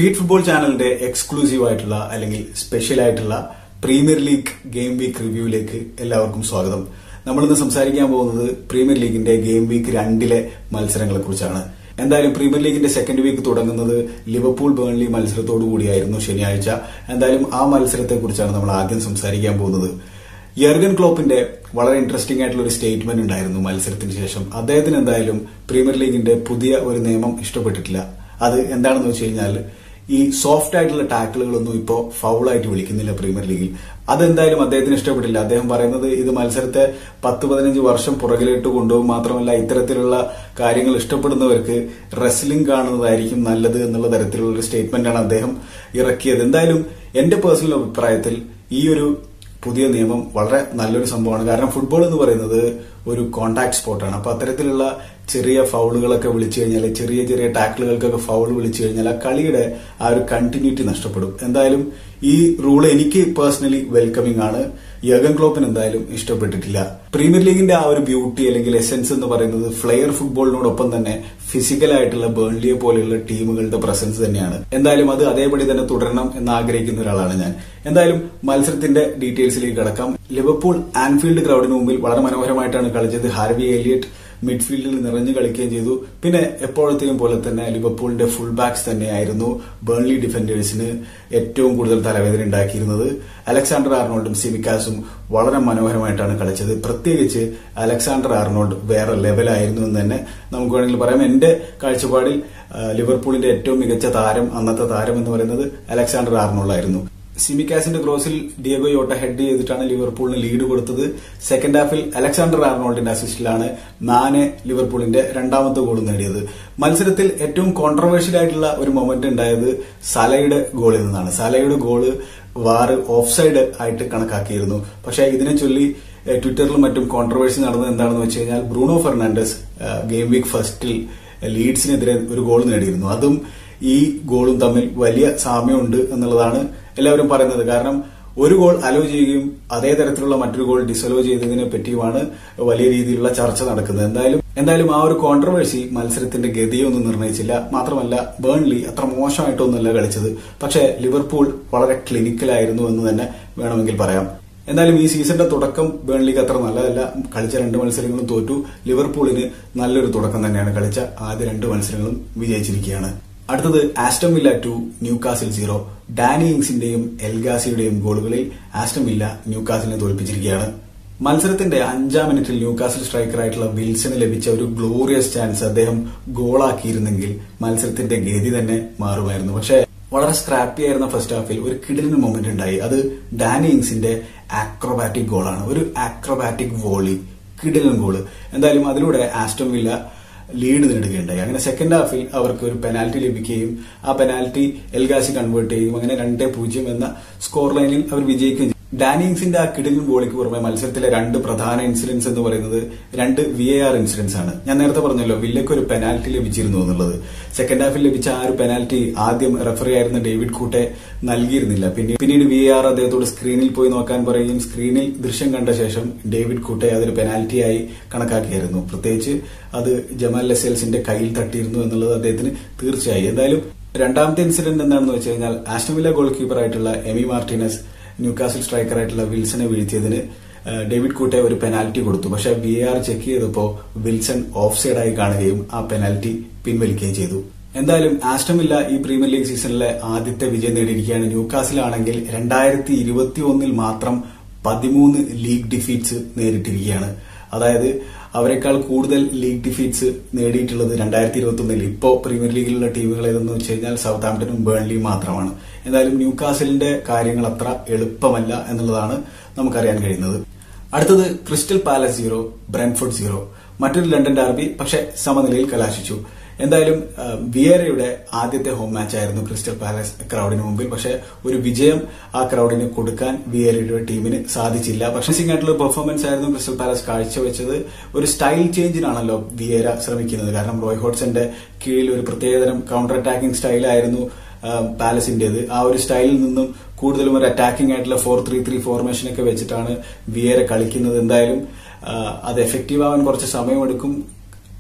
feed football ചാനലിന്റെ exclusive ആയിട്ടുള്ള അല്ലെങ്കിൽ സ്പെഷ്യൽ ആയിട്ടുള്ള പ്രീമിയർ ലീഗ് ഗെയിം വീക്ക് റിവ്യൂവിലേക്ക് എല്ലാവർക്കും സ്വാഗതം നമ്മളിന്ന് സംസാരിക്കാൻ പോകുന്നത് പ്രീമിയർ ലീഗിന്റെ ഗെയിം വീക്ക് രണ്ടിലെ മത്സരങ്ങളെ കുറിച്ചാണ് എന്തായാലും പ്രീമിയർ ലീഗിന്റെ സെക്കൻഡ് വീക്ക് തുടങ്ങുന്നത് ലിവർപൂൾ ബേൺലി മത്സരത്തോടു കൂടിയായിരുന്നു ശനിയാഴ്ച എന്തായാലും ആ മത്സരത്തെ കുറിച്ചാണ് നമ്മൾ ആദ്യം സംസാരിക്കാൻ പോകുന്നത് യർഗൻ ക്ലോപ്പിന്റെ വളരെ ഇൻട്രസ്റ്റിംഗ് ആയിട്ടുള്ള ഒരു സ്റ്റേറ്റ്മെന്റ് ഉണ്ടായിരുന്നു മത്സരത്തിന് ശേഷം അദ്ദേഹത്തിന് എന്തായാലും പ്രീമിയർ ലീഗിന്റെ പുതിയ ഒരു നിയമം ഇഷ്ടപ്പെട്ടിട്ടില്ല അത് എന്താണെന്ന് വെച്ച് കഴിഞ്ഞാൽ ഈ സോഫ്റ്റ് ആയിട്ടുള്ള ടാക്കിളുകളൊന്നും ഇപ്പോൾ ഫൗളായിട്ട് വിളിക്കുന്നില്ല പ്രീമിയർ ലീഗിൽ അതെന്തായാലും അദ്ദേഹത്തിന് ഇഷ്ടപ്പെട്ടില്ല അദ്ദേഹം പറയുന്നത് ഇത് മത്സരത്തെ പത്ത് പതിനഞ്ച് വർഷം പുറകിലേക്ക് കൊണ്ടുപോകും മാത്രമല്ല ഇത്തരത്തിലുള്ള കാര്യങ്ങൾ ഇഷ്ടപ്പെടുന്നവർക്ക് റെസ്ലിംഗ് കാണുന്നതായിരിക്കും നല്ലത് എന്നുള്ള തരത്തിലുള്ള ഒരു സ്റ്റേറ്റ്മെന്റാണ് അദ്ദേഹം ഇറക്കിയത് എന്തായാലും എന്റെ പേഴ്സണൽ അഭിപ്രായത്തിൽ ഈ ഒരു പുതിയ നിയമം വളരെ നല്ലൊരു സംഭവമാണ് കാരണം ഫുട്ബോൾ എന്ന് പറയുന്നത് ഒരു കോണ്ടാക്ട് സ്പോർട്ടാണ് അപ്പൊ അത്തരത്തിലുള്ള ചെറിയ ഫൗളുകളൊക്കെ വിളിച്ചു കഴിഞ്ഞാൽ ചെറിയ ചെറിയ ടാക്കിളുകൾക്കൊക്കെ ഫൗൾ വിളിച്ചു കഴിഞ്ഞാൽ ആ കളിയുടെ ആ ഒരു കണ്ടിന്യൂറ്റി നഷ്ടപ്പെടും എന്തായാലും ഈ റൂൾ എനിക്ക് പേഴ്സണലി വെൽക്കമിംഗ് ആണ് യഗൻ ക്ലോപ്പിന് എന്തായാലും ഇഷ്ടപ്പെട്ടിട്ടില്ല പ്രീമിയർ ലീഗിന്റെ ആ ഒരു ബ്യൂട്ടി അല്ലെങ്കിൽ എസെൻസ് എന്ന് പറയുന്നത് ഫ്ലെയർ ഫുട്ബോളിനോടൊപ്പം തന്നെ ഫിസിക്കൽ ആയിട്ടുള്ള ബേൺലിയെ പോലെയുള്ള ടീമുകളുടെ പ്രസൻസ് തന്നെയാണ് എന്തായാലും അത് അതേപടി തന്നെ തുടരണം എന്ന് ആഗ്രഹിക്കുന്ന ഒരാളാണ് ഞാൻ എന്തായാലും മത്സരത്തിന്റെ ഡീറ്റെയിൽസിലേക്ക് കടക്കാം ലിവർപൂൾ ആൻഫീൽഡ് ക്രൗഡിന് മുമ്പിൽ വളരെ മനോഹരമായിട്ടാണ് കളിച്ചത് ഹാർവി എലിയറ്റ് മിഡ്ഫീൽഡിൽ നിറഞ്ഞു കളിക്കുകയും ചെയ്തു പിന്നെ എപ്പോഴത്തെയും പോലെ തന്നെ ലിവർപൂളിന്റെ ഫുൾ ബാക്സ് തന്നെയായിരുന്നു ബേൺലി ഡിഫൻഡേഴ്സിന് ഏറ്റവും കൂടുതൽ തലവേദന ഉണ്ടാക്കിയിരുന്നത് അലക്സാണ്ടർ ആർണോൾഡും സിമിക്കാസും വളരെ മനോഹരമായിട്ടാണ് കളിച്ചത് പ്രത്യേകിച്ച് അലക്സാണ്ടർ ആർണോൾഡ് വേറെ ലെവലായിരുന്നു എന്ന് തന്നെ നമുക്ക് വേണമെങ്കിൽ പറയാം എന്റെ കാഴ്ചപ്പാടിൽ ലിവർപൂളിന്റെ ഏറ്റവും മികച്ച താരം അന്നത്തെ താരം എന്ന് പറയുന്നത് അലക്സാണ്ടർ ആർണോൾഡ് ആയിരുന്നു സിമിക്കാസിന്റെ ക്രോസിൽ ഡിയഗോ യോട്ട ഹെഡ് ചെയ്തിട്ടാണ് ലിവർപൂളിന് ലീഡ് കൊടുത്തത് സെക്കൻഡ് ഹാഫിൽ അലക്സാണ്ടർ ആർണോൾഡിന്റെ അസിസ്റ്റിലാണ് മാനെ ലിവർപൂളിന്റെ രണ്ടാമത്തെ ഗോൾ നേടിയത് മത്സരത്തിൽ ഏറ്റവും കോൺട്രവേഴ്ഷ്യൽ ആയിട്ടുള്ള ഒരു മൊമെന്റ് ഉണ്ടായത് സലയുടെ ഗോളിൽ നിന്നാണ് സലയുടെ ഗോള് വാറ് ഓഫ് സൈഡ് ആയിട്ട് കണക്കാക്കിയിരുന്നു പക്ഷേ ഇതിനെ ചൊല്ലി ട്വിറ്ററിലും മറ്റും കോൺട്രവേഴ്സി നടന്നത് എന്താണെന്ന് വെച്ച് കഴിഞ്ഞാൽ ബ്രൂണോ ഫെർണാണ്ടസ് ഗെയിം വീക്ക് ഫസ്റ്റിൽ ലീഡ്സിനെതിരെ ഒരു ഗോൾ നേടിയിരുന്നു അതും ഈ ഗോളും തമ്മിൽ വലിയ സാമ്യമുണ്ട് എന്നുള്ളതാണ് എല്ലാവരും പറയുന്നത് കാരണം ഒരു ഗോൾ അലോ ചെയ്യുകയും അതേ തരത്തിലുള്ള മറ്റൊരു ഗോൾ ഡിസലോ ചെയ്തതിനെ പറ്റിയുമാണ് വലിയ രീതിയിലുള്ള ചർച്ച നടക്കുന്നത് എന്തായാലും എന്തായാലും ആ ഒരു കോൺട്രവേഴ്സി മത്സരത്തിന്റെ ഗതിയൊന്നും നിർണ്ണയിച്ചില്ല മാത്രമല്ല ബേൺലി അത്ര മോശമായിട്ടൊന്നുമല്ല കളിച്ചത് പക്ഷേ ലിവർപൂൾ വളരെ ക്ലിനിക്കലായിരുന്നു എന്ന് തന്നെ വേണമെങ്കിൽ പറയാം എന്തായാലും ഈ സീസണിന്റെ തുടക്കം ബേൺലിക്ക് അത്ര നല്ലതല്ല കളിച്ച രണ്ട് മത്സരങ്ങളും തോറ്റു ലിവർപൂളിന് നല്ലൊരു തുടക്കം തന്നെയാണ് കളിച്ച ആദ്യ രണ്ട് മത്സരങ്ങളും വിജയിച്ചിരിക്കുകയാണ് അടുത്തത് Aston Villa two Newcastle zero Danny ഇങ്സിന്റെയും എൽഗാസിയുടെയും ഗോളുകളിൽ ആസ്റ്റം വില്ല ന്യൂകാസിലിനെ തോൽപ്പിച്ചിരിക്കുകയാണ് മത്സരത്തിന്റെ അഞ്ചാം മിനിറ്റിൽ ന്യൂകാസിൽ സ്ട്രൈക്കറായിട്ടുള്ള വിൽസന് ലഭിച്ച ഒരു ഗ്ലോറിയസ് ചാൻസ് അദ്ദേഹം ഗോളാക്കിയിരുന്നെങ്കിൽ മത്സരത്തിന്റെ ഗതി തന്നെ മാറുമായിരുന്നു പക്ഷേ വളരെ സ്ക്രാപ്പി ആയിരുന്ന ഫസ്റ്റ് ഹാഫിൽ ഒരു കിടിലിന് മൊമെന്റ് ഉണ്ടായി അത് ഡാനി ഇങ്സിന്റെ ആക്രോബാറ്റിക് ഗോളാണ് ഒരു ആക്രോബാറ്റിക് വോളി കിടിലൻ ഗോള് എന്തായാലും അതിലൂടെ ആസ്റ്റം വില്ല ലീഡ് നേടുകയുണ്ടായി അങ്ങനെ സെക്കൻഡ് ഹാഫിൽ അവർക്ക് ഒരു പെനാൽറ്റി ലഭിക്കുകയും ആ പെനാൽറ്റി എൽഗാസി കൺവേർട്ട് ചെയ്യും അങ്ങനെ രണ്ടേ പൂജ്യം എന്ന സ്കോർ ലൈനിൽ അവർ വിജയിക്കുകയും ഡാനിങ്സിന്റെ ആ കിടിലൻ ഗോളിക്ക് പുറമെ മത്സരത്തിലെ രണ്ട് പ്രധാന ഇൻസിഡൻസ് എന്ന് പറയുന്നത് രണ്ട് വി എ ആർ ഇൻസിഡൻസ് ആണ് ഞാൻ നേരത്തെ പറഞ്ഞല്ലോ വില്ലയ്ക്ക് ഒരു പെനാൽറ്റി ലഭിച്ചിരുന്നു എന്നുള്ളത് സെക്കൻഡ് ഹാഫിൽ ലഭിച്ച ആ ഒരു പെനാൽറ്റി ആദ്യം റെഫറി ആയിരുന്ന ഡേവിഡ് കൂട്ടെ നൽകിയിരുന്നില്ല പിന്നെ പിന്നീട് വി എ ആർ അദ്ദേഹത്തോട് സ്ക്രീനിൽ പോയി നോക്കാൻ പറയുകയും സ്ക്രീനിൽ ദൃശ്യം കണ്ട ശേഷം ഡേവിഡ് കൂട്ടെ അതൊരു പെനാൽറ്റിയായി കണക്കാക്കിയായിരുന്നു പ്രത്യേകിച്ച് അത് ജമാൽ ലസേൽസിന്റെ കയ്യിൽ തട്ടിയിരുന്നു എന്നുള്ളത് അദ്ദേഹത്തിന് തീർച്ചയായി എന്തായാലും രണ്ടാമത്തെ ഇൻസിഡന്റ് എന്താണെന്ന് വെച്ച് കഴിഞ്ഞാൽ ആസ്റ്റമില്ല ഗോൾ കീപ്പറായിട്ടുള്ള എമി മാർട്ടിനസ് ന്യൂകാസിൽ സ്ട്രൈക്കറായിട്ടുള്ള വിൽസനെ വീഴ്ത്തിയതിന് ഡേവിഡ് കൂട്ടെ ഒരു പെനാൽറ്റി കൊടുത്തു പക്ഷെ വി ആർ ചെക്ക് ചെയ്തപ്പോൾ വിൽസൺ ഓഫ് സൈഡായി കാണുകയും ആ പെനാൽറ്റി പിൻവലിക്കുകയും ചെയ്തു എന്തായാലും ആസ്റ്റമില്ല ഈ പ്രീമിയർ ലീഗ് സീസണിലെ ആദ്യത്തെ വിജയം നേടിയിരിക്കുകയാണ് ന്യൂകാസിലാണെങ്കിൽ രണ്ടായിരത്തി ഇരുപത്തി ഒന്നിൽ മാത്രം പതിമൂന്ന് ലീഗ് ഡിഫീറ്റ്സ് നേരിട്ടിരിക്കുകയാണ് അതായത് അവരെക്കാൾ കൂടുതൽ ലീഗ് ഡിഫീറ്റ്സ് നേടിയിട്ടുള്ളത് രണ്ടായിരത്തി ഇരുപത്തി ഒന്നിൽ ഇപ്പോൾ പ്രീമിയർ ലീഗിലുള്ള ടീമുകൾ ഏതെന്ന് വെച്ച് കഴിഞ്ഞാൽ സൗത്ത് ആംപ്ടണും ബേൺലിയും മാത്രമാണ് എന്തായാലും ന്യൂകാസിലിന്റെ കാര്യങ്ങൾ അത്ര എളുപ്പമല്ല എന്നുള്ളതാണ് നമുക്കറിയാൻ കഴിയുന്നത് അടുത്തത് Crystal Palace zero Brentford zero മറ്റൊരു ലണ്ടൻ ഡാർബി പക്ഷെ സമനിലയിൽ കലാശിച്ചു എന്തായാലും വിയേറയുടെ ആദ്യത്തെ ഹോം മാച്ച് ആയിരുന്നു ക്രിസ്റ്റൽ പാലസ് ക്രൗഡിന് മുമ്പിൽ പക്ഷെ ഒരു വിജയം ആ ക്രൗഡിന് കൊടുക്കാൻ വിയേറയുടെ ടീമിന് സാധിച്ചില്ല പക്ഷെ സിംഗ് ആയിട്ടുള്ള പെർഫോമൻസ് ആയിരുന്നു ക്രിസ്റ്റൽ പാലസ് കാഴ്ചവെച്ചത് ഒരു സ്റ്റൈൽ ചേഞ്ചിനാണല്ലോ വിയേര ശ്രമിക്കുന്നത് കാരണം റോയ് ഹോട്ട്സന്റെ കീഴിൽ ഒരു പ്രത്യേകതരം കൗണ്ടർ അറ്റാക്കിംഗ് സ്റ്റൈലായിരുന്നു പാലസിന്റേത് ആ ഒരു സ്റ്റൈലിൽ നിന്നും കൂടുതലും ഒരു അറ്റാക്കിംഗ് ആയിട്ടുള്ള ഫോർ ത്രീ ത്രീ ഫോർമേഷനൊക്കെ വെച്ചിട്ടാണ് വിയേര കളിക്കുന്നത് എന്തായാലും അത് എഫക്റ്റീവ് ആവാൻ കുറച്ച് സമയമെടുക്കും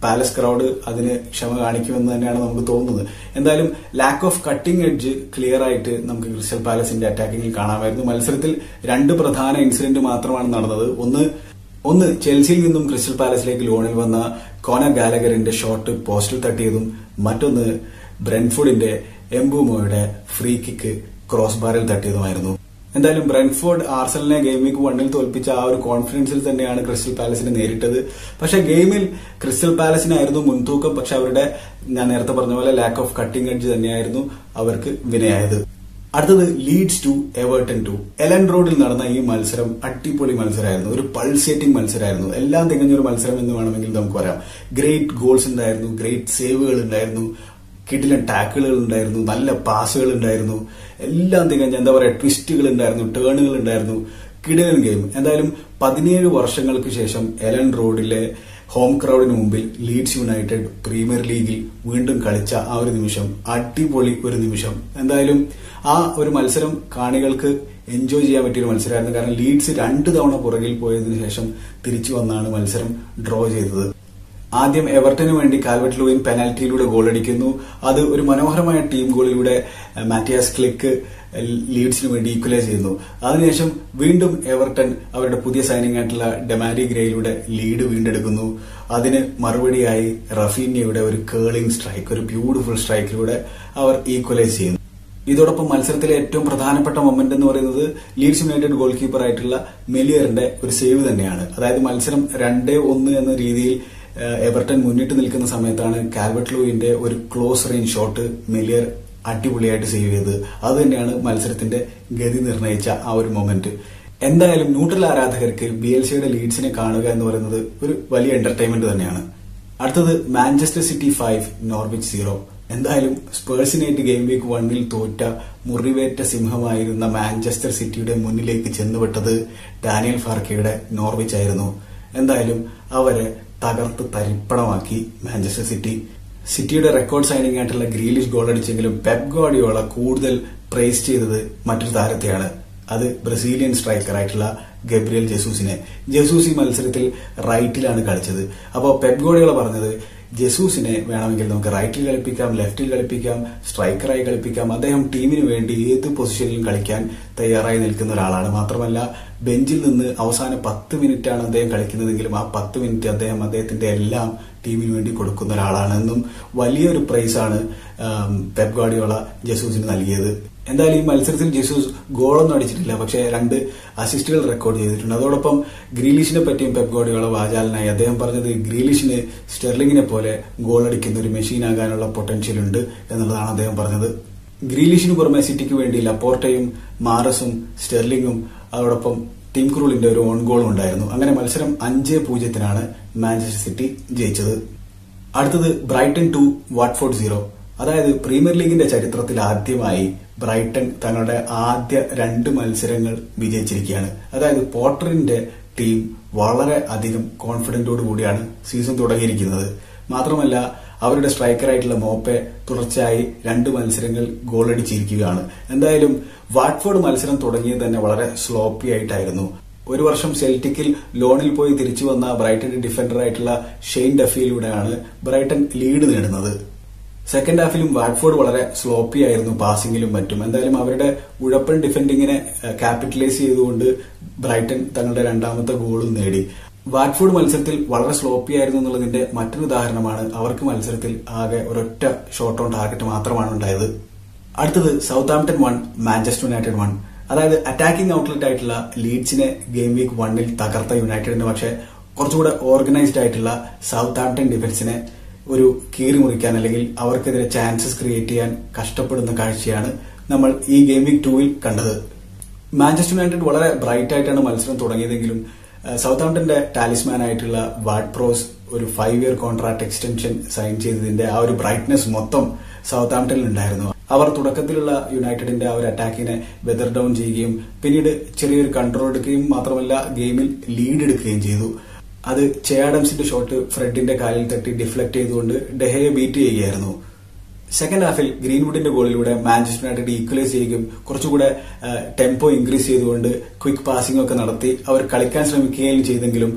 പാലസ് ക്രൗഡ് അതിന് ക്ഷമ കാണിക്കുമെന്ന് തന്നെയാണ് നമുക്ക് തോന്നുന്നത് എന്തായാലും lack of cutting edge clear ആയിട്ട് നമുക്ക് ക്രിസ്റ്റൽ പാലസിന്റെ അറ്റാക്കിങ്ങിൽ കാണാമായിരുന്നു മത്സരത്തിൽ രണ്ട് പ്രധാന ഇൻസിഡന്റ് മാത്രമാണ് നടന്നത് ഒന്ന് ഒന്ന് ചെൽസിയിൽ നിന്നും ക്രിസ്റ്റൽ പാലസിലേക്ക് ലോണിൽ വന്ന കോന ഗാലഗറിന്റെ ഷോട്ട് പോസ്റ്റിൽ തട്ടിയതും മറ്റൊന്ന് ബ്രെൻഫോർഡിന്റെ എംബുമോയുടെ ഫ്രീ കിക്ക് ക്രോസ് ബാറിൽ തട്ടിയതുമായിരുന്നു എന്തായാലും ബ്രെൻഫോർഡ് ആർസലിനെ ഗെയിം വീക്ക് വണ്ണിൽ തോൽപ്പിച്ച ആ ഒരു കോൺഫിഡൻസിൽ തന്നെയാണ് ക്രിസ്റ്റൽ പാലസിനെ നേരിട്ടത് പക്ഷെ ഗെയിമിൽ ക്രിസ്റ്റൽ പാലസിനായിരുന്നു മുൻതൂക്കം പക്ഷെ അവരുടെ ഞാൻ നേരത്തെ പറഞ്ഞ പോലെ ലാക്ക് ഓഫ് കട്ടിംഗ് എഡ്ജ് തന്നെയായിരുന്നു അവർക്ക് വിനയായത് അടുത്തത് Leeds two Everton two Elland റോഡിൽ നടന്ന ഈ മത്സരം അടിപൊളി മത്സരമായിരുന്നു ഒരു പൾസേറ്റിംഗ് മത്സരമായിരുന്നു എല്ലാം തികഞ്ഞൊരു മത്സരം എന്ന് വേണമെങ്കിൽ നമുക്ക് പറയാം ഗ്രേറ്റ് ഗോൾസ് ഉണ്ടായിരുന്നു ഗ്രേറ്റ് സേവുകൾ ഉണ്ടായിരുന്നു കിടിലൻ ടാക്കിളുകൾ ഉണ്ടായിരുന്നു നല്ല പാസുകൾ ഉണ്ടായിരുന്നു എല്ലാം തികഞ്ഞ എന്താ പറയുക ട്വിസ്റ്റുകൾ ഉണ്ടായിരുന്നു ടേണുകൾ ഉണ്ടായിരുന്നു കിടിലൻ ഗെയിം എന്തായാലും പതിനേഴ് വർഷങ്ങൾക്ക് ശേഷം എലൻ റോഡിലെ ഹോം ക്രൗഡിന് മുമ്പിൽ ലീഡ്സ് യുണൈറ്റഡ് പ്രീമിയർ ലീഗിൽ വീണ്ടും കളിച്ച ആ ഒരു നിമിഷം അടിപൊളി ഒരു നിമിഷം എന്തായാലും ആ ഒരു മത്സരം കാണികൾക്ക് എൻജോയ് ചെയ്യാൻ പറ്റിയ ഒരു മത്സരമായിരുന്നു കാരണം ലീഡ്സ് രണ്ട് തവണ പുറകിൽ പോയതിനു ശേഷം തിരിച്ചു വന്നാണ് മത്സരം ഡ്രോ ചെയ്തത് ആദ്യം എവർട്ടന് വേണ്ടി കാൽവെറ്റ് ലൂയിൻ പെനാൽറ്റിയിലൂടെ ഗോളടിക്കുന്നു അത് ഒരു മനോഹരമായ ടീം ഗോളിലൂടെ മാറ്റിയാസ് ക്ലിക്ക് ലീഡ്സിന് വേണ്ടി ഈക്വലൈസ് ചെയ്യുന്നു അതിനുശേഷം വീണ്ടും എവർട്ടൺ അവരുടെ പുതിയ സൈനിങ് ആയിട്ടുള്ള ഡെമാരി ഗ്രേയിലൂടെ ലീഡ് വീണ്ടെടുക്കുന്നു അതിന് മറുപടിയായി റഫീനിയയുടെ ഒരു കേളിംഗ് സ്ട്രൈക്ക് ഒരു ബ്യൂട്ടിഫുൾ സ്ട്രൈക്കിലൂടെ അവർ ഈക്വലൈസ് ചെയ്യുന്നു ഇതോടൊപ്പം മത്സരത്തിലെ ഏറ്റവും പ്രധാനപ്പെട്ട മൊമെന്റ് എന്ന് പറയുന്നത് ലീഡ്സ് യുണൈറ്റഡ് ഗോൾ കീപ്പർ ആയിട്ടുള്ള മെലിയറിന്റെ ഒരു സേവ് തന്നെയാണ് അതായത് മത്സരം രണ്ടേ ഒന്ന് എന്ന രീതിയിൽ എവർട്ടൺ മുന്നിട്ട് നിൽക്കുന്ന സമയത്താണ് കാൽബർട്ട് ലൂയിന്റെ ഒരു ക്ലോസ് റേഞ്ച് ഷോട്ട് മെലിയർ അടിപൊളിയായിട്ട് സേവ് ചെയ്തത് അത് തന്നെയാണ് മത്സരത്തിന്റെ ഗതി നിർണയിച്ച ആ ഒരു മൊമെന്റ് എന്തായാലും ന്യൂട്രൽ ആരാധകർക്ക് ബി എൽ സിയുടെ ലീഡ്സിനെ കാണുക എന്ന് പറയുന്നത് ഒരു വലിയ എന്റർടൈൻമെന്റ് തന്നെയാണ് അടുത്തത് Manchester City five Norwich zero എന്തായാലും സ്പേഴ്സിനായിട്ട് ഗെയിം വീക്ക് വണ്ണിൽ തോറ്റ മുറിവേറ്റ സിംഹമായിരുന്ന മാഞ്ചസ്റ്റർ സിറ്റിയുടെ മുന്നിലേക്ക് ചെന്നുവിട്ടത് ഡാനിയൽ ഫാർക്കയുടെ നോർവിച്ച് ആയിരുന്നു എന്തായാലും അവരെ തകർത്ത് തരിപ്പണമാക്കി മാഞ്ചസ്റ്റർ സിറ്റി സിറ്റിയുടെ റെക്കോർഡ് സൈനിങ് ആയിട്ടുള്ള ഗ്രീലിഷ് ഗോൾ അടിച്ചെങ്കിലും പെപ് ഗോഡിയോള കൂടുതൽ പ്രൈസ് ചെയ്തത് മറ്റൊരു താരത്തെയാണ് അത് ബ്രസീലിയൻ സ്ട്രൈക്കർ ആയിട്ടുള്ള ഗബ്രിയൽ ജസൂസിനെ ജസൂസ് ഈ മത്സരത്തിൽ റൈറ്റിലാണ് കളിച്ചത് അപ്പോൾ പെപ് ഗോഡിയോള പറഞ്ഞത് ജസൂസിനെ വേണമെങ്കിൽ നമുക്ക് റൈറ്റിൽ കളിപ്പിക്കാം ലെഫ്റ്റിൽ കളിപ്പിക്കാം സ്ട്രൈക്കറായി കളിപ്പിക്കാം അദ്ദേഹം ടീമിന് വേണ്ടി ഏത് പൊസിഷനിലും കളിക്കാൻ തയ്യാറായി നിൽക്കുന്ന ഒരാളാണ് മാത്രമല്ല ബെഞ്ചിൽ നിന്ന് അവസാന പത്ത് മിനിറ്റാണ് അദ്ദേഹം കളിക്കുന്നതെങ്കിലും ആ പത്ത് മിനിറ്റ് അദ്ദേഹം അദ്ദേഹത്തിന്റെ എല്ലാം ടീമിന് വേണ്ടി കൊടുക്കുന്ന ഒരാളാണെന്നും വലിയൊരു പ്രൈസാണ് പെപ് ഗാഡിയോള ജസൂസിന് നൽകിയത് എന്തായാലും ഈ മത്സരത്തിൽ ജസൂസ് ഗോളൊന്നും അടിച്ചിട്ടില്ല പക്ഷേ രണ്ട് അസിസ്റ്റുകൾ റെക്കോർഡ് ചെയ്തിട്ടുണ്ട് അതോടൊപ്പം ഗ്രീലിഷിനെ പറ്റിയും പെപ് ഗോഡിയോള വാചാലനായി അദ്ദേഹം പറഞ്ഞത് ഗ്രീലിഷിന് സ്റ്റെർലിങ്ങിനെ പോലെ ഗോൾ അടിക്കുന്ന ഒരു മെഷീൻ ആകാനുള്ള പൊട്ടൻഷ്യൽ ഉണ്ട് എന്നുള്ളതാണ് അദ്ദേഹം പറഞ്ഞത് ഗ്രീലിഷിന് പുറമെ സിറ്റിക്ക് വേണ്ടി ലപ്പോർട്ടയും മാറസും സ്റ്റെർലിങ്ങും അതോടൊപ്പം ടീം ക്രൂളിന്റെ ഒരു ഓൺ ഗോളും ഉണ്ടായിരുന്നു അങ്ങനെ മത്സരം അഞ്ച് പൂജ്യത്തിനാണ് മാഞ്ചസ്റ്റർ സിറ്റി ജയിച്ചത് അടുത്തത് ബ്രൈറ്റൺ ടു വാട്ട്ഫോർഡ് സീറോ അതായത് പ്രീമിയർ ലീഗിന്റെ ചരിത്രത്തിൽ ആദ്യമായി ബ്രൈറ്റൺ തങ്ങളുടെ ആദ്യ രണ്ട് മത്സരങ്ങൾ വിജയിച്ചിരിക്കുകയാണ് അതായത് പോട്ടറിന്റെ ടീം വളരെ അധികം കോൺഫിഡന്റോടു കൂടിയാണ് സീസൺ തുടങ്ങിയിരിക്കുന്നത് മാത്രമല്ല അവരുടെ സ്ട്രൈക്കറായിട്ടുള്ള മോപ്പെ തുടർച്ചയായി രണ്ട് മത്സരങ്ങൾ ഗോളടിച്ചിരിക്കുകയാണ് എന്തായാലും വാട്ട്ഫോർഡ് മത്സരം തുടങ്ങിയത് തന്നെ വളരെ സ്ലോപ്പി ആയിട്ടായിരുന്നു ഒരു വർഷം സെൽറ്റിക്കിൽ ലോണിൽ പോയി തിരിച്ചു വന്ന ബ്രൈറ്റന്റെ ഡിഫൻഡറായിട്ടുള്ള ഷെയ്ൻ ഡഫിയിലൂടെയാണ് ബ്രൈറ്റൺ ലീഡ് നേടുന്നത് സെക്കൻഡ് ഹാഫിലും വാട്ട്ഫോർഡ് വളരെ സ്ലോപ്പി ആയിരുന്നു പാസിംഗിലും മറ്റും എന്തായാലും അവരുടെ ഉഴപ്പൻ ഡിഫൻഡിങ്ങിനെ ക്യാപിറ്റലൈസ് ചെയ്തുകൊണ്ട് ബ്രൈറ്റൺ തങ്ങളുടെ രണ്ടാമത്തെ ഗോളും നേടി വാട്ട്ഫോർഡ് മത്സരത്തിൽ വളരെ സ്ലോപ്പി ആയിരുന്നു എന്നുള്ളതിന്റെ മറ്റൊരു ഉദാഹരണമാണ് അവർക്ക് മത്സരത്തിൽ ആകെ ഒരൊറ്റ ഷോട്ട് ഓൺ ടാർഗറ്റ് മാത്രമാണ് ഉണ്ടായത് അടുത്തത് Southampton one Manchester United one അതായത് അറ്റാക്കിംഗ് ഔട്ട്ലെറ്റ് ആയിട്ടുള്ള ലീഡ്സിനെ ഗെയിം വീക്ക് വണ്ണിൽ തകർത്ത യുണൈറ്റഡിന് പക്ഷേ കുറച്ചുകൂടെ ഓർഗനൈസ്ഡ് ആയിട്ടുള്ള സൗത്ത് ആംപ്ടൺ ഡിഫൻസിനെ ഒരു കീറി മുറിക്കാൻ അല്ലെങ്കിൽ അവർക്കെതിരെ ചാൻസസ് ക്രിയേറ്റ് ചെയ്യാൻ കഷ്ടപ്പെടുന്ന കാഴ്ചയാണ് നമ്മൾ ഈ ഗെയിം വീക്ക് ടൂവിൽ കണ്ടത് മാഞ്ചസ്റ്റർ യുണൈറ്റഡ് വളരെ ബ്രൈറ്റ് ആയിട്ടാണ് മത്സരം തുടങ്ങിയതെങ്കിലും സൗത്ത് ആംപ്ടന്റെ ടാലിസ്മാൻ ആയിട്ടുള്ള വാഡ് പ്രോസ് ഒരു five year contract extension sign ചെയ്തതിന്റെ ആ ഒരു ബ്രൈറ്റ്നെസ് മൊത്തം സൗത്ത് ആംപ്ടനിൽ ഉണ്ടായിരുന്നു അവർ തുടക്കത്തിലുള്ള യുണൈറ്റഡിന്റെ ആ ഒരു അറ്റാക്കിനെ വെതർ ഡൌൺ ചെയ്യുകയും പിന്നീട് ചെറിയൊരു കൺട്രോൾ എടുക്കുകയും മാത്രമല്ല ഗെയിമിൽ ലീഡ് എടുക്കുകയും ചെയ്തു അത് ചേഡംസിന്റെ ഷോട്ട് ഫ്രെഡിന്റെ കാലിൽ തട്ടി ഡിഫ്ലക്ട് ചെയ്തുകൊണ്ട് ഡെഹയെ ബീറ്റ് ചെയ്യുകയായിരുന്നു സെക്കൻഡ് ഹാഫിൽ ഗ്രീൻവുഡിന്റെ ഗോളിലൂടെ മാഞ്ചസ്റ്റർ യുണൈറ്റഡ് ഈക്വലൈസ് ചെയ്യുകയും കുറച്ചുകൂടെ ടെമ്പോ ഇൻക്രീസ് ചെയ്തുകൊണ്ട് ക്വിക്ക് പാസിംഗ് ഒക്കെ നടത്തി അവർ കളിക്കാൻ ശ്രമിക്കുകയും ചെയ്തെങ്കിലും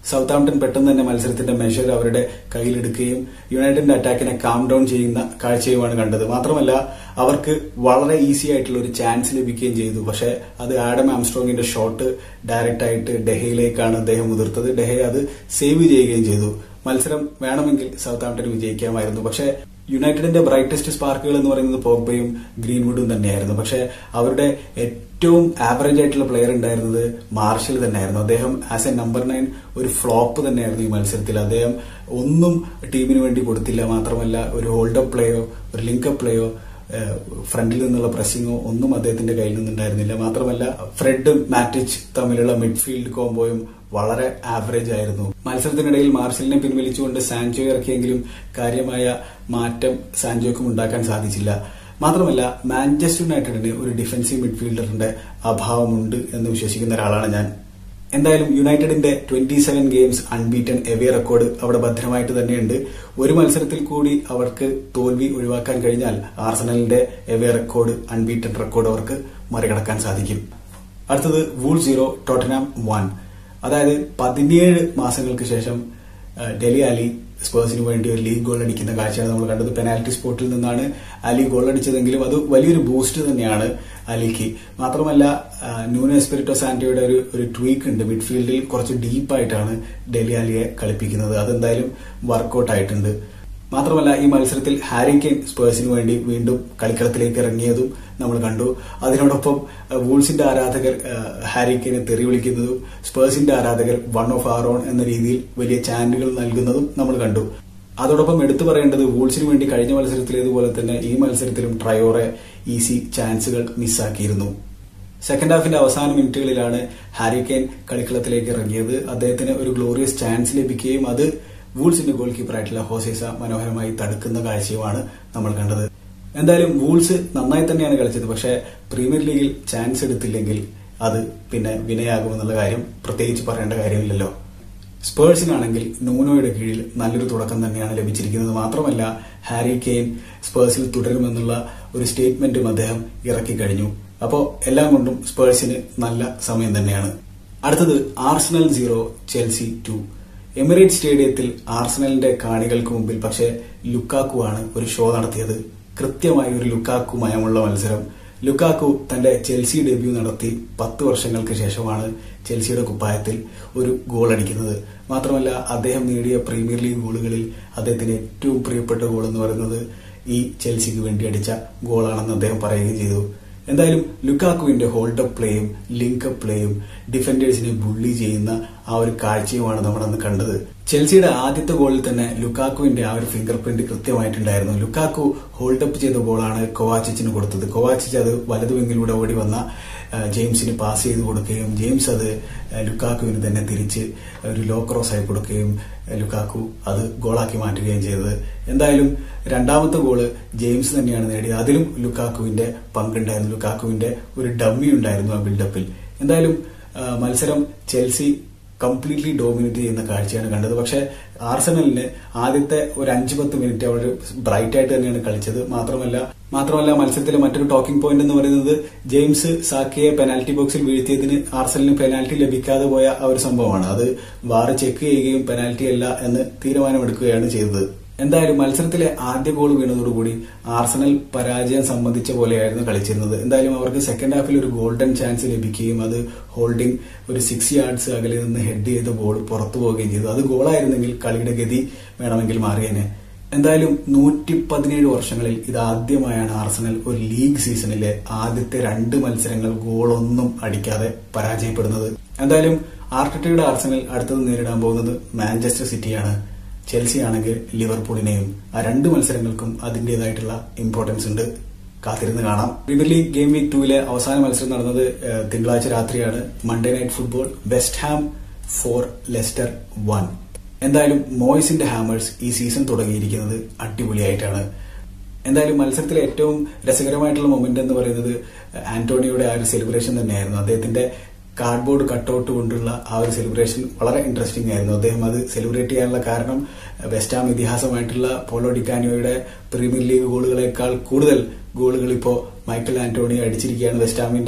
സൗത്ത് ആംപ്ടൺ പെട്ടെന്ന് തന്നെ മത്സരത്തിന്റെ മെഷർ അവരുടെ കയ്യിലെടുക്കുകയും യുണൈറ്റഡിന്റെ അറ്റാക്കിനെ കാം ഡൌൺ ചെയ്യുന്ന കാഴ്ചയുമാണ് കണ്ടത് മാത്രമല്ല അവർക്ക് വളരെ ഈസി ആയിട്ടുള്ള ഒരു ചാൻസ് ലഭിക്കുകയും ചെയ്തു പക്ഷെ അത് ആഡം ആംസ്ട്രോങ്ങിന്റെ ഷോട്ട് ഡയറക്റ്റ് ആയിട്ട് ഡെഹയിലേക്കാണ് അദ്ദേഹം ഉതിർത്തത് ഡെഹെ അത് സേവ് ചെയ്യുകയും ചെയ്തു മത്സരം വേണമെങ്കിൽ സൗത്ത് ആംപ്ടൺ വിജയിക്കാമായിരുന്നു പക്ഷെ യുണൈറ്റഡിന്റെ ബ്രൈറ്റസ്റ്റ് സ്പാർക്കുകൾ എന്ന് പറയുന്നത് പോഗ്ബയും ഗ്രീൻവുഡും തന്നെയായിരുന്നു പക്ഷെ അവരുടെ ഏറ്റവും ആവറേജ് ആയിട്ടുള്ള പ്ലെയർ ഉണ്ടായിരുന്നത് മാർഷൽ തന്നെയായിരുന്നു അദ്ദേഹം ആസ് എ നമ്പർ നയൻ ഒരു ഫ്ലോപ്പ് തന്നെയായിരുന്നു ഈ മത്സരത്തിൽ അദ്ദേഹം ഒന്നും ടീമിന് വേണ്ടി കൊടുത്തില്ല മാത്രമല്ല ഒരു ഹോൾഡപ്പ് പ്ലേയോ ഒരു ലിങ്കപ്പ് പ്ലേയോ ഫ്രണ്ടിൽ നിന്നുള്ള പ്രസിംഗോ ഒന്നും അദ്ദേഹത്തിന്റെ കയ്യിൽ നിന്നുണ്ടായിരുന്നില്ല മാത്രമല്ല ഫ്രെഡും മാറ്റിച്ച് തമ്മിലുള്ള മിഡ്ഫീൽഡ് കോംബോയും വളരെ ആവറേജ് ആയിരുന്നു മത്സരത്തിനിടയിൽ മാർഷലിനെ പിൻവലിച്ചുകൊണ്ട് സാൻജോ ഇറക്കിയെങ്കിലും കാര്യമായ മാറ്റം സാൻജോക്കും ഉണ്ടാക്കാൻ സാധിച്ചില്ല മാത്രമല്ല മാഞ്ചസ്റ്റർ യുണൈറ്റഡിന് ഒരു ഡിഫൻസീവ് മിഡ്ഫീൽഡറിന്റെ അഭാവമുണ്ട് എന്ന് വിശ്വസിക്കുന്ന ഒരാളാണ് ഞാൻ എന്തായാലും യുണൈറ്റഡിന്റെ twenty seven games unbeaten away record അവിടെ ഭദ്രമായിട്ട് തന്നെയുണ്ട് ഒരു മത്സരത്തിൽ കൂടി അവർക്ക് തോൽവി ഒഴിവാക്കാൻ കഴിഞ്ഞാൽ ആർസണലിന്റെ എവേ റെക്കോർഡ് അൺബീറ്റൺ റെക്കോർഡ് അവർക്ക് മറികടക്കാൻ സാധിക്കും അടുത്തത് വൂൾ സീറോ ടോട്ടനാം വൺ അതായത് പതിനേഴ് മാസങ്ങൾക്ക് ശേഷം ഡെലി അലി സ്പേഴ്സിന് വേണ്ടി ഒരു ലീഗ് ഗോൾ അടിക്കുന്ന കാഴ്ചയാണ് നമ്മൾ കണ്ടത് പെനാൽറ്റി സ്പോട്ടിൽ നിന്നാണ് അലി ഗോൾ അടിച്ചതെങ്കിലും അത് വലിയൊരു ബൂസ്റ്റ് തന്നെയാണ് അലിക്ക് മാത്രമല്ല ന്യൂനോ എസ്പിരിറ്റോ സാന്റോയുടെ ഒരു ഒരു ട്വീക്ക് ഉണ്ട് മിഡ്ഫീൽഡിൽ കുറച്ച് ഡീപ്പായിട്ടാണ് ഡെലി അലിയെ കളിപ്പിക്കുന്നത് അതെന്തായാലും വർക്കൗട്ട് ആയിട്ടുണ്ട് മാത്രമല്ല ഈ മത്സരത്തിൽ ഹാരി കെയ്ൻ സ്പേഴ്സിന് വേണ്ടി വീണ്ടും കളിക്കളത്തിലേക്ക് ഇറങ്ങിയതും നമ്മൾ കണ്ടു അതിനോടൊപ്പം വൂൾസിന്റെ ആരാധകർ ഹാരി കെയ്നെ തെറി വിളിക്കുന്നതും സ്പേഴ്സിന്റെ ആരാധകർ വൺ ഓഫ് ആർ ഓൺ എന്ന രീതിയിൽ വലിയ ചാനലുകൾ നൽകുന്നതും നമ്മൾ കണ്ടു അതോടൊപ്പം എടുത്തു പറയേണ്ടത് വൂൾസിന് വേണ്ടി കഴിഞ്ഞ മത്സരത്തിലേതുപോലെ തന്നെ ഈ മത്സരത്തിലും ട്രയോറെ ഈസി ചാൻസുകൾ മിസ്സാക്കിയിരുന്നു സെക്കൻഡ് ഹാഫിന്റെ അവസാന മിനിറ്റുകളിലാണ് ഹാരി കെയ്ൻ കളിക്കളത്തിലേക്ക് ഇറങ്ങിയത് അദ്ദേഹത്തിന് ഒരു ഗ്ലോറിയസ് ചാൻസ് ലഭിക്കുകയും അത് വൂൾസിന്റെ ഗോൾ കീപ്പറായിട്ടുള്ള ഹോസേസ മനോഹരമായി തടുക്കുന്ന കാഴ്ചയുമാണ് നമ്മൾ കണ്ടത് എന്തായാലും വൂൾസ് നന്നായി തന്നെയാണ് കളിച്ചത് പക്ഷേ പ്രീമിയർ ലീഗിൽ ചാൻസ് എടുത്തില്ലെങ്കിൽ അത് പിന്നെ വിനയാകുമെന്നുള്ള കാര്യം പ്രത്യേകിച്ച് പറയേണ്ട കാര്യമില്ലല്ലോ സ്പേഴ്സിനാണെങ്കിൽ നൂനോയുടെ കീഴിൽ നല്ലൊരു തുടക്കം തന്നെയാണ് ലഭിച്ചിരിക്കുന്നത് മാത്രമല്ല ഹാരി കെയ്ൻ സ്പേഴ്സിൽ തുടരുമെന്നുള്ള ഒരു സ്റ്റേറ്റ്മെന്റും അദ്ദേഹം ഇറക്കി കഴിഞ്ഞു അപ്പോൾ എല്ലാം കൊണ്ടും സ്പേഴ്സിന് നല്ല സമയം തന്നെയാണ് അടുത്തത് Arsenal zero Chelsea two Emirates സ്റ്റേഡിയത്തിൽ ആർസണലിന്റെ കാണികൾക്ക് മുമ്പിൽ പക്ഷേ ലുക്കാക്കു ആണ് ഒരു ഷോ നടത്തിയത് കൃത്യമായി ഒരു ലുക്കാക്കു മയമുള്ള മത്സരം ലുക്കാക്കു തന്റെ ചെൽസി ഡെബ്യൂ നടത്തി പത്ത് വർഷങ്ങൾക്ക് ശേഷമാണ് ചെൽസിയുടെ കുപ്പായത്തിൽ ഒരു ഗോൾ അടിക്കുന്നത് മാത്രമല്ല അദ്ദേഹം നേടിയ പ്രീമിയർ ലീഗ് ഗോളുകളിൽ അദ്ദേഹത്തിന് ഏറ്റവും പ്രിയപ്പെട്ട ഗോൾ എന്ന് പറയുന്നത് ഈ ചെൽസിക്ക് വേണ്ടി അടിച്ച ഗോളാണെന്ന് അദ്ദേഹം പറയുകയും ചെയ്തു എന്തായാലും ലുക്കാക്കുവിന്റെ ഹോൾഡപ്പ് പ്ലേയും ലിങ്കപ്പ് പ്ലേയും ഡിഫൻഡേഴ്സിനെ ബുള്ളി ചെയ്യുന്ന ആ ഒരു കാഴ്ചയുമാണ് നമ്മൾ അന്ന് കണ്ടത് ചെൽസിയുടെ ആദ്യത്തെ ഗോളിൽ തന്നെ ലുക്കാക്കുവിന്റെ ആ ഒരു ഫിംഗർ പ്രിന്റ് കൃത്യമായിട്ടുണ്ടായിരുന്നു ലുക്കാക്കു ഹോൾഡപ്പ് ചെയ്ത ബോളാണ് കൊവാച്ചിച്ചിന് കൊടുത്തത് കൊവാച്ചിച്ച് അത് വലതുവെങ്കിലൂടെ ഓടി വന്ന ജെയിംസിന് പാസ് ചെയ്ത് കൊടുക്കുകയും ജെയിംസ് അത് ലുക്കാക്കുവിന് തന്നെ തിരിച്ച് ഒരു ലോ ക്രോസ് ആയി കൊടുക്കുകയും ലുക്കാക്കു അത് ഗോളാക്കി മാറ്റുകയും ചെയ്തത് എന്തായാലും രണ്ടാമത്തെ ഗോള് ജെയിംസ് തന്നെയാണ് നേടിയത് അതിലും ലുക്കാക്കുവിന്റെ പങ്കുണ്ടായിരുന്നു ലുക്കാക്കുവിന്റെ ഒരു ഡമ്മി ഉണ്ടായിരുന്നു ആ ബിൽഡപ്പിൽ എന്തായാലും മത്സരം ചെൽസി കംപ്ലീറ്റ്ലി ഡോമിനേറ്റ് ചെയ്യുന്ന കാഴ്ചയാണ് കണ്ടത് പക്ഷെ ആർസണലിന് ആദ്യത്തെ ഒരു അഞ്ച് പത്ത് മിനിറ്റ് അവർ ബ്രൈറ്റ് ആയിട്ട് തന്നെയാണ് കളിച്ചത് മാത്രമല്ല മാത്രമല്ല മത്സരത്തിലെ മറ്റൊരു ടോക്കിംഗ് പോയിന്റ് എന്ന് പറയുന്നത് ജെയിംസ് സാക്കിയെ പെനാൽറ്റി ബോക്സിൽ വീഴ്ത്തിയതിന് ആർസണലിന് പെനാൽറ്റി ലഭിക്കാതെ പോയ ആ ഒരു സംഭവമാണ് അത് വാറ് ചെക്ക് ചെയ്യുകയും പെനാൽറ്റി അല്ല എന്ന് തീരുമാനമെടുക്കുകയാണ് ചെയ്തത് എന്തായാലും മത്സരത്തിലെ ആദ്യ ഗോൾ വീണതോടുകൂടി ആർസണൽ പരാജയം സംബന്ധിച്ച പോലെയായിരുന്നു കളിച്ചിരുന്നത് എന്തായാലും അവർക്ക് സെക്കൻഡ് ഹാഫിൽ ഒരു ഗോൾഡൻ ചാൻസ് ലഭിക്കുകയും അത് ഹോൾഡിംഗ് ഒരു സിക്സ് യാർഡ്സ് അകലെ നിന്ന് ഹെഡ് ചെയ്ത ബോൾ പുറത്തു പോവുകയും ചെയ്തു അത് ഗോളായിരുന്നെങ്കിൽ കളിയുടെ ഗതി വേണമെങ്കിൽ മാറിയേനെ എന്തായാലും നൂറ്റി പതിനേഴ് വർഷങ്ങളിൽ ഇത് ആദ്യമായാണ് ആർസണൽ ഒരു ലീഗ് സീസണിലെ ആദ്യത്തെ രണ്ട് മത്സരങ്ങൾ ഗോളൊന്നും അടിക്കാതെ പരാജയപ്പെടുന്നത് എന്തായാലും ആർട്ടറ്റയുടെ ആർസണൽ അടുത്തത് നേരിടാൻ പോകുന്നത് മാഞ്ചസ്റ്റർ സിറ്റിയാണ് ചെൽസി ആണെങ്കിൽ ലിവർപൂളിനെയും ആ രണ്ട് മത്സരങ്ങൾക്കും അതിന്റേതായിട്ടുള്ള ഇമ്പോർട്ടൻസ് ഉണ്ട് കാത്തിരുന്ന് കാണാം പ്രീമിയർ ലീഗ് ഗെയിം വീക്ക് ടൂവിലെ അവസാന മത്സരം നടന്നത് തിങ്കളാഴ്ച രാത്രിയാണ് Monday night football West Ham four Leicester one എന്തായാലും മോയ്സിന്റെ ഹാമേഴ്സ് ഈ സീസൺ തുടങ്ങിയിരിക്കുന്നത് അടിപൊളിയായിട്ടാണ് എന്തായാലും മത്സരത്തിലെ ഏറ്റവും രസകരമായിട്ടുള്ള മൊമെന്റ് എന്ന് പറയുന്നത് ആന്റോണിയുടെ ആ ഒരു സെലിബ്രേഷൻ തന്നെയായിരുന്നു അദ്ദേഹത്തിന്റെ കാർഡ്ബോർഡ് കട്ടൗട്ട് കൊണ്ടുള്ള ആ ഒരു സെലിബ്രേഷൻ വളരെ ഇൻട്രസ്റ്റിംഗ് ആയിരുന്നു അദ്ദേഹം അത് സെലിബ്രേറ്റ് ചെയ്യാനുള്ള കാരണം വെസ്റ്റാം ഇതിഹാസമായിട്ടുള്ള പോളോ ഡിക്കാനിയോയുടെ പ്രീമിയർ ലീഗ് ഗോളുകളെക്കാൾ കൂടുതൽ ഗോളുകൾ ഇപ്പോൾ മൈക്കൽ ആന്റോണി അടിച്ചിരിക്കുകയാണ് വെസ്റ്റാമിന്റെ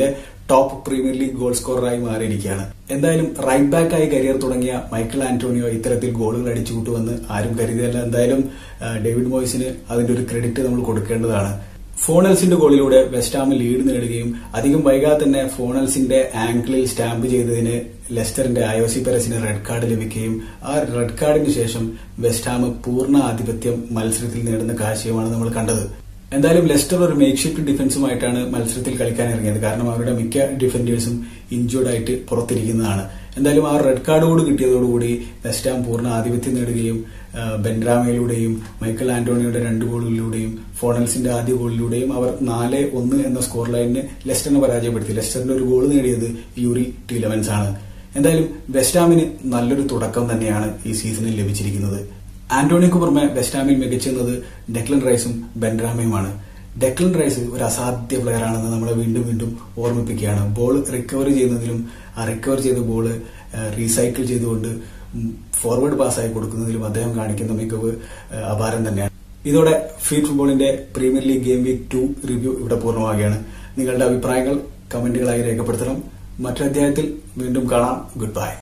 ടോപ്പ് പ്രീമിയർ ലീഗ് ഗോൾ സ്കോററായി മാറിയിരിക്കുകയാണ് എന്തായാലും റൈറ്റ് ബാക്കായി കരിയർ തുടങ്ങിയ മൈക്കിൾ ആന്റോണിയോ ഇത്തരത്തിൽ ഗോളുകൾ അടിച്ചു കൂട്ടുമെന്ന് ആരും കരുതിയല്ല എന്തായാലും ആ, ഡേവിഡ് മോയ്സിന് അതിന്റെ ഒരു ക്രെഡിറ്റ് നമ്മൾ കൊടുക്കേണ്ടതാണ് ഫോണൽസിന്റെ ഗോളിലൂടെ വെസ്റ്റാം ലീഡ് നേടുകയും അധികം വൈകാതെ തന്നെ ഫോണൽസിന്റെ ആംഗിളിൽ സ്റ്റാമ്പ് ചെയ്തതിന് ലെസ്റ്ററിന്റെ അയോസി പെരസിന് റെഡ് കാർഡ് ലഭിക്കുകയും ആ റെഡ് കാർഡിന് ശേഷം വെസ്റ്റാം പൂർണ്ണ ആധിപത്യം മത്സരത്തിൽ നേടുന്ന കാഴ്ചയുമാണ് നമ്മൾ കണ്ടത് എന്തായാലും ലെസ്റ്റർ ഒരു മേക്ക് ഷിഫ്റ്റ് ഡിഫൻസുമായിട്ടാണ് മത്സരത്തിൽ കളിക്കാൻ ഇറങ്ങിയത് കാരണം അവരുടെ മിക്ക ഡിഫൻഡേഴ്സും ഇഞ്ചേർഡ് ആയിട്ട് പുറത്തിരിക്കുന്നതാണ് എന്തായാലും ആ റെഡ് കാർഡ് കൂടി കിട്ടിയതോടുകൂടി വെസ്റ്റാം പൂർണ്ണ ആധിപത്യം നേടുകയും ആ, ബെൻഡ്രാമയിലൂടെയും മൈക്കൽ ആന്റോണിയുടെ രണ്ട് ഗോളുകളിലൂടെയും ഫോണൽസിന്റെ ആദ്യ ഗോളിലൂടെയും അവർ നാല് ഒന്ന് എന്ന സ്കോർ ലൈനിന് ലെസ്റ്ററിനെ പരാജയപ്പെടുത്തി ലെസ്റ്ററിന്റെ ഒരു ഗോൾ നേടിയത് യൂറി ടീലവൻസ് ആണ് എന്തായാലും വെസ്റ്റാമിന് നല്ലൊരു തുടക്കം തന്നെയാണ് ഈ സീസണിൽ ലഭിച്ചിരിക്കുന്നത് ആന്റോണിക്ക് പുറമെ വെസ്റ്റാമിൽ മികച്ചെന്നത് ഡെക്ലൻ റൈസും ബെൻഡ്രാമയുമാണ് ഡെക്ലൻ റൈസ് ഒരു അസാധ്യ പ്ലെയർ ആണെന്ന് നമ്മളെ വീണ്ടും വീണ്ടും ഓർമ്മിപ്പിക്കുകയാണ് ബോൾ റിക്കവർ ചെയ്യുന്നതിലും ആ റിക്കവർ ചെയ്ത ബോൾ റീസൈക്കിൾ ചെയ്തുകൊണ്ട് ഫോർവേഡ് പാസ്സായി കൊടുക്കുന്നതിലും അദ്ദേഹം കാണിക്കുന്ന മികവ് ആ, അപാരം തന്നെയാണ് ഇതോടെ ഫീറ്റ് ഫുട്ബോളിന്റെ premier league game week two review ഇവിടെ പൂർണ്ണമാവുകയാണ് നിങ്ങളുടെ അഭിപ്രായങ്ങൾ കമന്റുകളായി രേഖപ്പെടുത്തണം മറ്റൊരു അധ്യായത്തിൽ വീണ്ടും കാണാം ഗുഡ് ബൈ